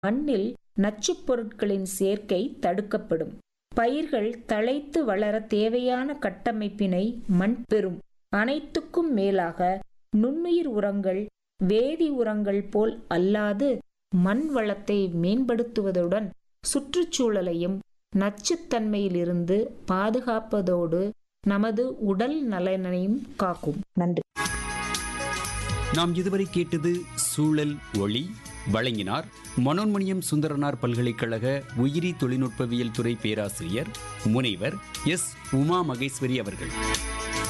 மண்ணில் நச்சுப் பொருட்களின் சேர்க்கை தடுக்கப்படும் பயிர்கள் தழைத்து வளர தேவையான கட்டமைப்பினை மண் பெறும் அனைத்துக்கும் மேலாக நுண்ணுயிர் உரங்கள் வேதி உரங்கள் போல் அல்லாது மண் வளத்தை மேம்படுத்துவதுடன் சுற்றுச்சூழலையும் நச்சுத்தன்மையிலிருந்து பாதுகாப்பதோடு நமது உடல் நலனையும் காக்கும் நன்றி நாம் இதுவரை கேட்டது சூழல் ஒளி வழங்கினார் மனோன்மணியம் சுந்தரனார் பல்கலைக்கழக உயிரி தொழில்நுட்பவியல் துறை பேராசிரியர் முனைவர் எஸ் உமா மகேஸ்வரி அவர்கள்